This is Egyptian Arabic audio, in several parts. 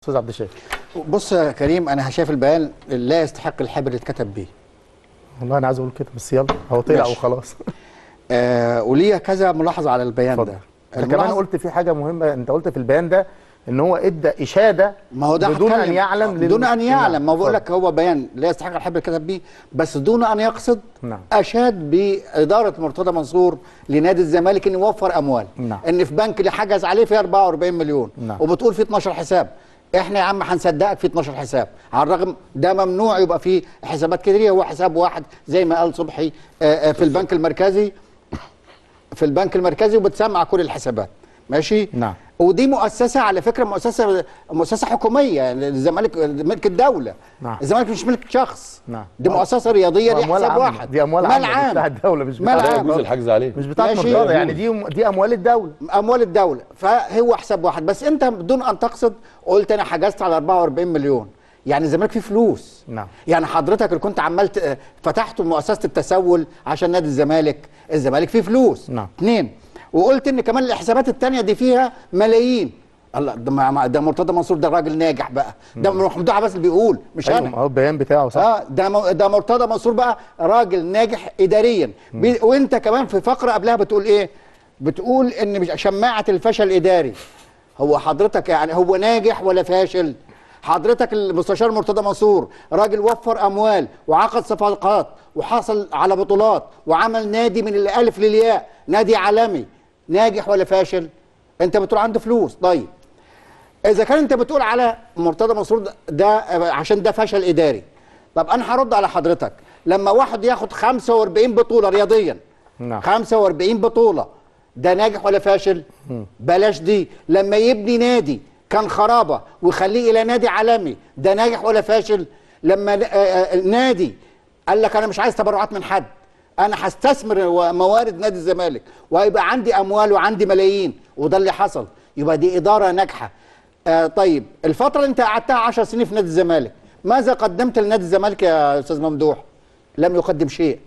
استاذ عبد الشافي بص يا كريم انا شايف البيان لا يستحق الحبر اللي اتكتب بيه والله انا عايز اقول كده بس يلا هو طلع ماشي. وخلاص آه وليا كذا ملاحظه على البيان اتفضل ده انا كمان الملاحظة- قلت في حاجه مهمه انت قلت في البيان ده ان هو ادى اشاده ما هو ده بدون هتكلم. ان يعلم لل- دون ان يعلم ما بقول اتفضل. لك هو بيان لا يستحق الحبر اللي كتب بيه بس دون ان يقصد نعم. اشاد باداره مرتضى منصور لنادي الزمالك ان يوفر اموال نعم. ان في بنك اللي حجز عليه فيه 44 مليون نعم. وبتقول فيه 12 حساب احنا يا عم هنصدقك في 12 حساب على الرغم ده ممنوع يبقى فيه حسابات كتير هو حساب واحد زي ما قال صبحي آه، آه، في البنك المركزي في البنك المركزي وبتسمع كل الحسابات ماشي نعم. ودي مؤسسه على فكره مؤسسه مؤسسه حكوميه الزمالك ملك الدوله نعم. الزمالك مش ملك شخص نعم. دي مؤسسه رياضيه ليها وأموال حساب عامة. واحد دي اموال مال عامه مش بتاع عام الدوله مش مال بتاع عام. لا يجوز الحجز عليه مش بتاعت ماشي. مرتضى يعني دي دي اموال الدوله اموال الدوله فهو حساب واحد بس انت بدون ان تقصد قلت انا حجزت على 44 مليون يعني الزمالك فيه فلوس نعم. يعني حضرتك اللي كنت عمال ت- فتحت مؤسسه التسول عشان نادي الزمالك الزمالك فيه فلوس نعم. اثنين وقلت ان كمان الحسابات الثانيه دي فيها ملايين الله ده, مع- مع- ده مرتضى منصور ده راجل ناجح بقى ده محمود عباس اللي بيقول مش ايوه انا ما هو البيان بتاعه صح اه ده م- ده مرتضى منصور بقى راجل ناجح اداريا بي وانت كمان في فقره قبلها بتقول ايه؟ بتقول ان مش شماعه الفشل الاداري هو حضرتك يعني هو ناجح ولا فاشل؟ حضرتك المستشار مرتضى منصور راجل وفر اموال وعقد صفقات وحصل على بطولات وعمل نادي من الالف للياء نادي عالمي ناجح ولا فاشل؟ انت بتقول عنده فلوس طيب اذا كان انت بتقول على مرتضى منصور ده- ده عشان ده فشل اداري طب انا هرد على حضرتك لما واحد ياخد 45 بطوله رياضيا نعم. 45 بطوله ده ناجح ولا فاشل بلاش دي لما يبني نادي كان خرابه ويخليه الى نادي عالمي ده ناجح ولا فاشل لما آه، آه، نادي قال لك انا مش عايز تبرعات من حد انا هستثمر موارد نادي الزمالك وهيبقى عندي اموال وعندي ملايين وده اللي حصل يبقى دي اداره ناجحه آه طيب الفتره اللي انت قعدتها 10 سنين في نادي الزمالك ماذا قدمت لنادي الزمالك يا استاذ ممدوح لم يقدم شيء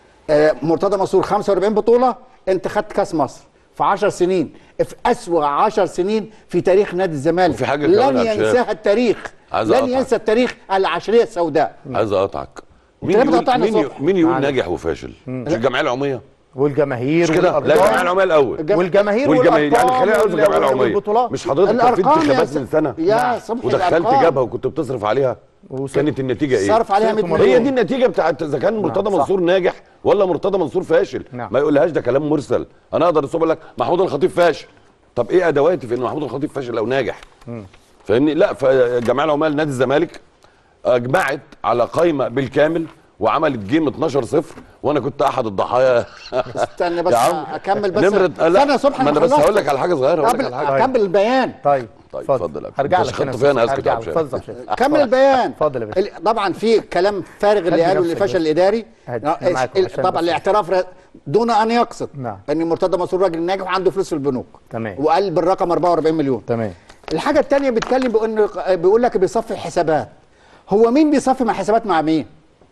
آه مرتضى منصور 45 بطوله انت خدت كاس مصر في 10 سنين في اسوا 10 سنين في تاريخ نادي الزمالك وفي حاجة كمان لن يا شيخ. ينساها التاريخ عايز لن أقطعك. ينسى التاريخ العشريه السوداء عايز اقطعك ليه مين يقول بتقطعني مين, الصبح؟ مين يقول معلش. ناجح وفاشل مش الجمعيه العموميه والجماهير مش كده لا والأرقام. الجمعيه العموميه الاول الجم- والجماهير والجماهير يعني والأرقام خلينا نقول في وال- الجمعيه العموميه والبطولات مش حضرتك كان في الارقام يا انتخابات س- من سنه يا صبحي ودخلت الأرقام. جبهه وكنت بتصرف عليها وصرف- كانت النتيجه ايه؟ صرف عليها 100 صرف هي مليون دي النتيجه بتاعت اذا كان مرتضى صح. منصور ناجح ولا مرتضى منصور فاشل نعم. ما يقولهاش ده كلام مرسل انا اقدر الصبح اقول لك محمود الخطيب فاشل طب ايه ادواتي في ان محمود الخطيب فاشل او ناجح فاهمني لا فالجمعيه العموميه لنادي الزمالك اجمعت على قائمه بالكامل وعملت جيم 12 0 وانا كنت احد الضحايا استنى بس يا عم. اكمل بس نمرة لا استنى يا صبحي ما انا بس هقول لك على حاجه صغيره هقول لك قبل على حاجه اكمل البيان طيب طيب، اتفضل. اتفضل يا هرجع أنت لك شخطت هنا فيها، أنا هرجع أسكت يا لك. أبو شيخ. اتفضل يا شيخ. كمل البيان اتفضل يا باشا ال- طبعا في كلام فارغ اللي هدي قاله نفسك الفشل بس. الاداري هدي آه، معاكم ال- عشان طبعا بس. الاعتراف ر- دون ان يقصد نعم. ان مرتضى منصور راجل ناجح وعنده فلوس في البنوك تمام. وقال بالرقم 44 مليون تمام الحاجه الثانيه بيتكلم بان بيقول لك بيصفي حسابات هو مين بيصفي مع حسابات مع مين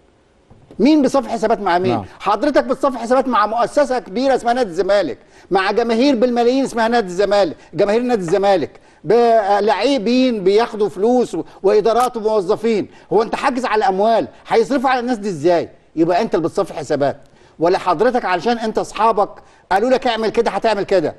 مين بيصفي حسابات مع مين نعم. حضرتك بتصفي حسابات مع مؤسسه كبيره اسمها نادي الزمالك مع جماهير بالملايين اسمها نادي الزمالك جماهير نادي الزمالك بلاعبين بياخدوا فلوس و- وادارات وموظفين هو انت حاجز على الاموال هيصرفوا على الناس دي ازاي يبقى انت اللي بتصفي حسابات ولا حضرتك علشان انت اصحابك قالوا لك اعمل كده هتعمل كده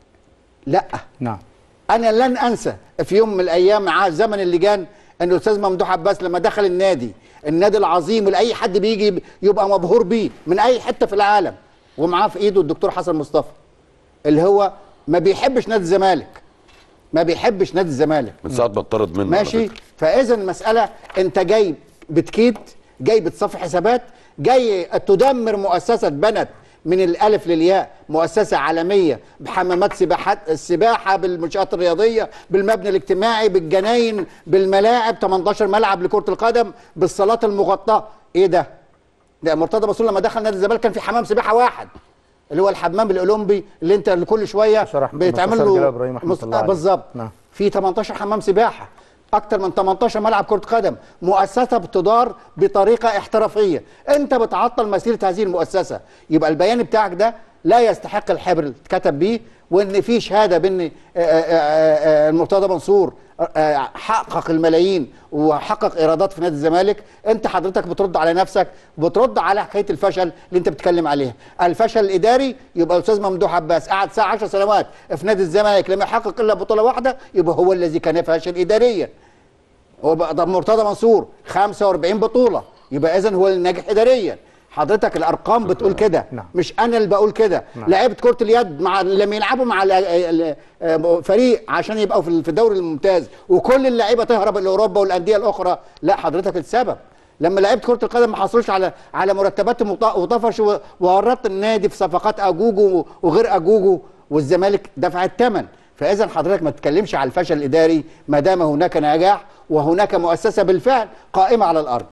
لا نعم انا لن انسى في يوم من الايام مع زمن اللجان ان الاستاذ ممدوح عباس لما دخل النادي النادي العظيم اللي اي حد بيجي يبقى مبهور بيه من اي حته في العالم ومعاه في ايده الدكتور حسن مصطفى اللي هو ما بيحبش نادي الزمالك ما بيحبش نادي الزمالك من ساعه ما اتطرد منه على ماشي فكرة. فاذا المساله انت جاي بتكيد جاي بتصفي حسابات جاي تدمر مؤسسه بنت من الالف للياء مؤسسه عالميه بحمامات سباحات السباحه بالمنشات الرياضيه بالمبنى الاجتماعي بالجناين بالملاعب 18 ملعب لكره القدم بالصالات المغطاه ايه ده ده مرتضى منصور لما دخل نادي الزمالك كان في حمام سباحه واحد اللي هو الحمام الاولمبي اللي انت اللي كل شويه شرح بيتعمل مستشار جلال له إبراهيم رحمة مست- الله عليه. بالظبط نعم. في 18 حمام سباحه اكتر من 18 ملعب كره قدم مؤسسه بتدار بطريقه احترافيه انت بتعطل مسيره هذه المؤسسه يبقى البيان بتاعك ده لا يستحق الحبر اللي اتكتب بيه وان في شهاده بان آه، آه، آه، آه، المرتضى منصور آه، حقق الملايين وحقق ايرادات في نادي الزمالك انت حضرتك بترد على نفسك بترد على حكايه الفشل اللي انت بتتكلم عليها الفشل الاداري يبقى الاستاذ ممدوح عباس قعد ساعه 10 سنوات في نادي الزمالك لم يحقق الا بطوله واحده يبقى هو الذي كان فاشل اداريا هو بقى ده مرتضى منصور 45 بطوله يبقى اذا هو الناجح اداريا حضرتك الارقام بتقول كده نعم. مش انا اللي بقول كده نعم. لعيبه كره اليد مع لما يلعبوا مع ال- ال- ال- فريق عشان يبقوا في في الدوري الممتاز وكل اللعيبه تهرب لاوروبا والانديه الاخرى لا حضرتك السبب لما لعيبه كره القدم ما حصلوش على على مرتبات مط- وطفشوا وورطت النادي في صفقات اجوجو وغير اجوجو والزمالك دفع الثمن فاذا حضرتك ما تتكلمش على الفشل الاداري ما دام هناك نجاح وهناك مؤسسه بالفعل قائمه على الارض